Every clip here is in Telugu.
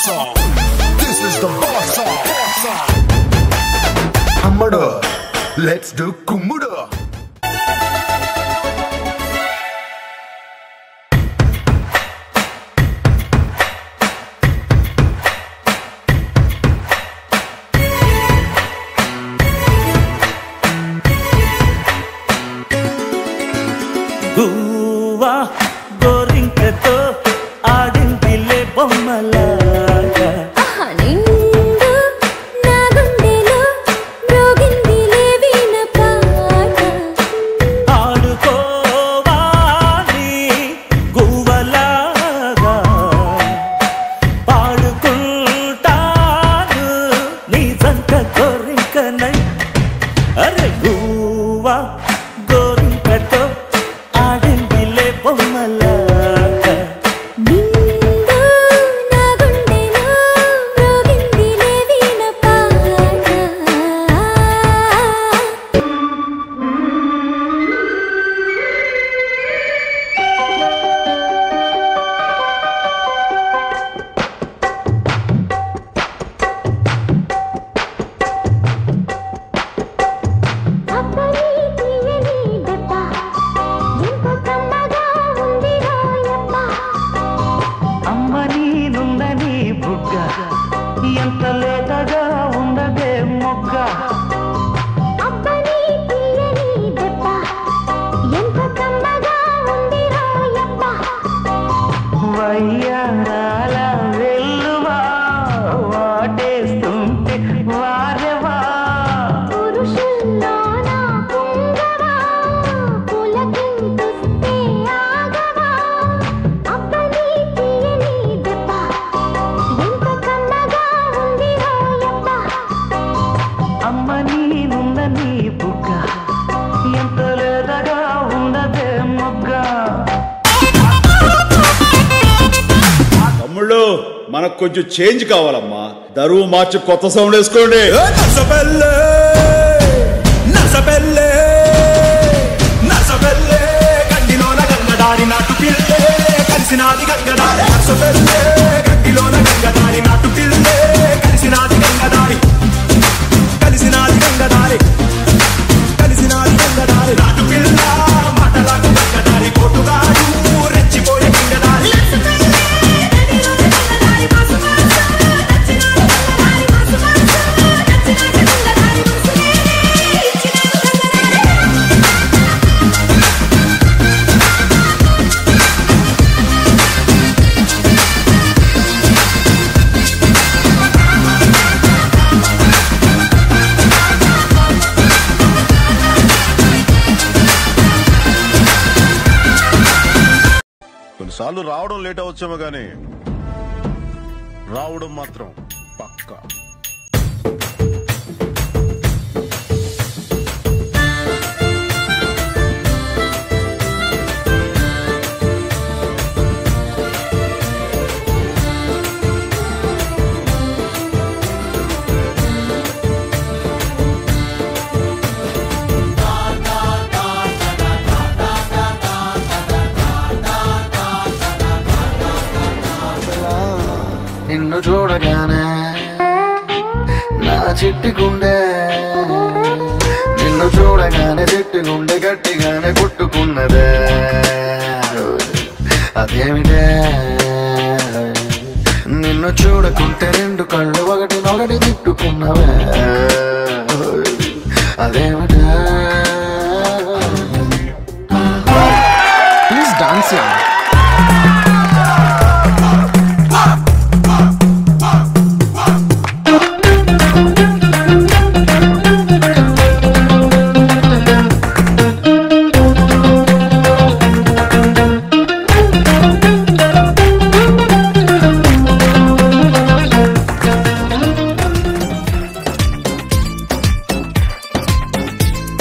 song. This is the boss song. అమ్మడు లెట్స్ డు కుమ్ముడు గువ్వా గోరింకతో ఆడిందిలే బొమ్మలాగా ఆహా నిండు నా గుండెలో మ్రోగిందిలే వీణ పాట ఆడుకోవాలి గువ్వలాగా పాడుకుంటాను నీ జంట గోరింకనై అరే గువ్వా గోరింకతో ఆడిందిలే బొమ్మలాగా నిండు నా గుండెలో మ్రోగిందిలే వీణ పాట అబ్బని తీయని దెబ్బ ఎంత కమ్మగా ఉంది రాయప్ప అమ్మ నీనుందని బుగ్గ ఎంత లేతగా ఉండదే మొగ్గ అబ్బని తీయని దెబ్బ ఎంత కమ్మగా ఉంది రాయప్ప వయ్యారాల వెల్లువా వాటేస్తుంటే వారెవా పురుషుల్లోన పొంగవా పులకింతుస్తే ఆగవా అబ్బని తీయని దెబ్బ ఎంత కమ్మగా ఉంది రాయప్ప అమ్మ నీనుందని బుగ్గ ఎంత లేతగా ఉండదే మొగ్గ తమ్ముళ్ళు మనకు కొంచెం చేంజ్ కావాలమ్మా దరువు మార్చి కొత్త సౌండ్ వేసుకోండి నసబెల్లే నసబెల్లే నసబెల్లే గడ్డిలోన గంగదారి నాటు పిల్లే కలిసినాది గంగదారి నసబెల్లే గడ్డిలోన గంగదారి నాటు పిల్లే కలిసినాది గంగదారి కలిసినాది గంగదారి కలిసినాది గంగదారి నాటు పిల్ల మాటలకు గంగదారి కోటుగాడు రెచ్చిపోయే గంగదారి కొన్నిసార్లు రావడం లేట్ అవచ్చేమో గానీ రావడం మాత్రం పక్కా నిన్ను చూడగానే నా చిట్టి గుండె నిన్ను చూడగానే చిట్టి గుండె గట్టిగానే కొట్టుకున్నదే అదేమిటే నిన్ను చూడకుంటే రెండు కళ్ళు ఒకటి ఒకటి తిట్టుకున్నవే అదేమిటే ప్లీజ్ డాన్స్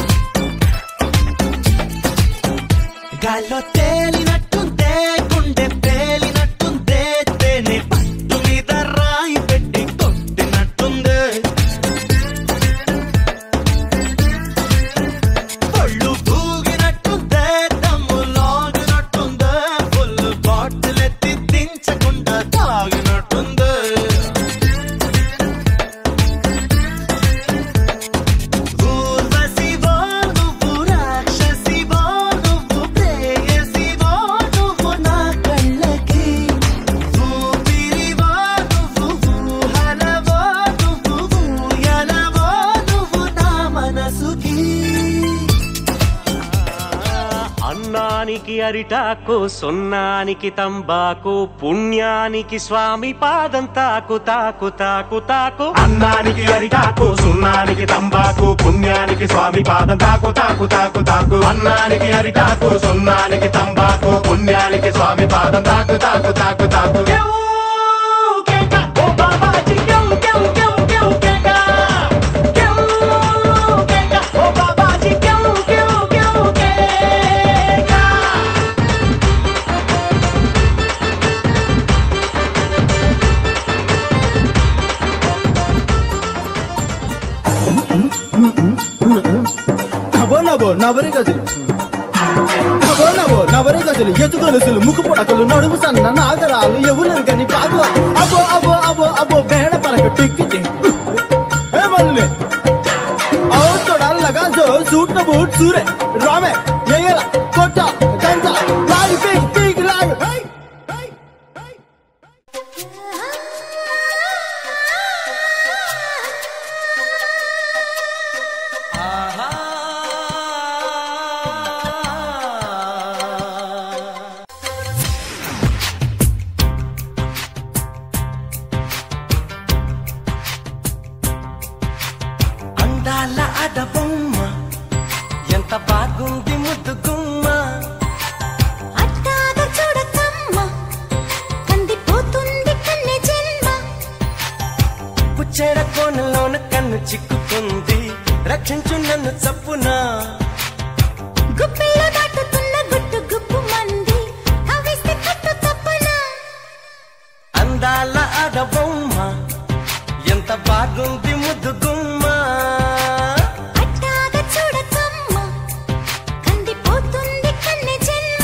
గాల్లో తేలినట్టుంటే గుండె అరిటాకు సున్నానికి తంబాకు పుణ్యానికి స్వామి పాదం తాకు తాకు తాకు తాకు అన్నానికి అరిటాకు సున్నానికి తంబాకు పుణ్యానికి స్వామి పాదం తాకు తాకు తాకు తాకు అన్నానికి అరిటాకు సున్నానికి తంబాకు పుణ్యానికి స్వామి పాదం తాకు తాకు తాకు తాకు నవో నవో నవరి గజలు నవో నవో నవరి గజలు ఎత్తు గొలుసులు ముక్కు పొడకలు నడుము సన్న నాగరాలు ఎవరు పాకు అబో అబో అబో అబో బేడ పలక టిక్కి ఏ మల్లి और थोड़ा लगा जो सूट न बूट सूरे रामे ये ये ला कोटा कंचा लाई पिग पिग लाई hey అందాల అడబొమ్మ ఎంత బాగుంది ముద్దు గుమ్మ అట్టాగ చూడకమ్మ కందిపోతుంది కన్నె జన్మ పుచ్చేడ కోనలోన కన్ను చిక్కుకుంది రక్షించు నన్ను చప్పునా గుప్పిలో దాటుతున్న గుట్టు గుప్పు మంది కవిస్తే కట్టు తప్పనా అందాల అడబొమ్మ ఎంత బాగుంది ముద్దు గుమ్మ అట్టాగ చూడకమ్మ కందిపోతుంది కన్నె జన్మ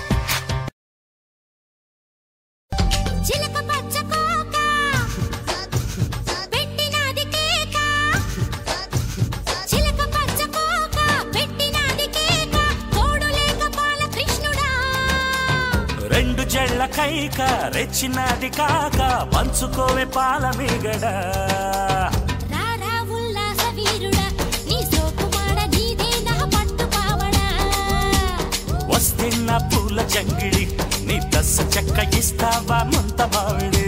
చిలక పచ్చ కోక పెట్టినది కేక చిలక పచ్చ కోక పెట్టినది కేక తోడు లేక బాల కృష్ణుడా రెండు జళ్ళ కైక రెచ్చినది కాక పంచుకోవే పాల మీగడ రారా ఉల్లాస వీరుడా నీ సోకుమాడ నీదే నా పట్టు పావడా వస్తే నా పూల జంగిడి నీ దశ చెక్క ఇస్తావా ముంత మావిడి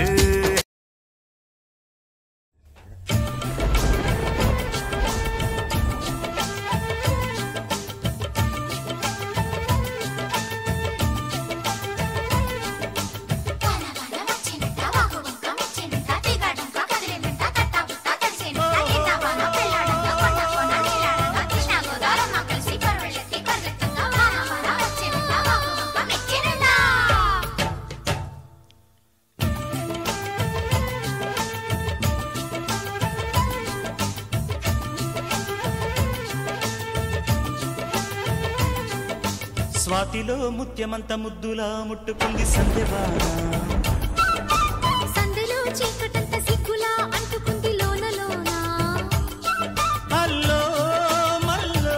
స్వాతిలో ముత్యమంత ముద్దులా ముట్టుకుంది సంధ్యవాన సందులో చీకటంత సిగ్గులా అంటుకుంది లోన లోన హల్లో మల్లో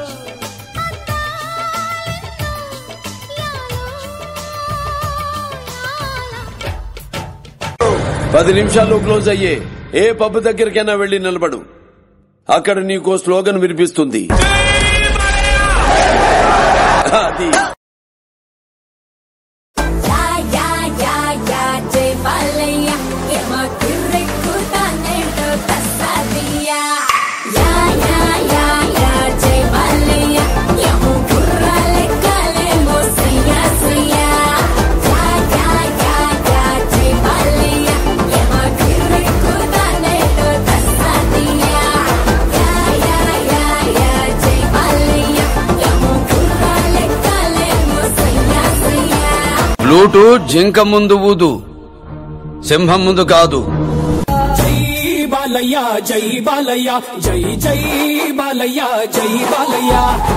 పది నిమిషాల్లో క్లోజ్ అయ్యే ఏ పబ్ దగ్గరికైనా వెళ్లి నిలబడు అక్కడ నీకో స్లోగన్ వినిపిస్తుంది అది యా యా యా జై బాలయ్య ఏమ కిర్రెక్కుతానేటో తస్సాదియా యా యా యా యా జై బాలయ్య ఏమ కుర్రాలే కాలేమో సయ్యా సయ్యా యా యా యా యా జై బాలయ్య ఏమ కిర్రెక్కుతానేటో తస్సాదియా యా యా యా యా జై బాలయ్య ఏమ కుర్రాలే కాలేమో సయ్యా సయ్యా బ్లూటు జింక ముందు ఊదు సింహం ముందు కాదు జై బాలయ్య జై బాలయ్య జై జై బాలయ్య జై బాలయ్య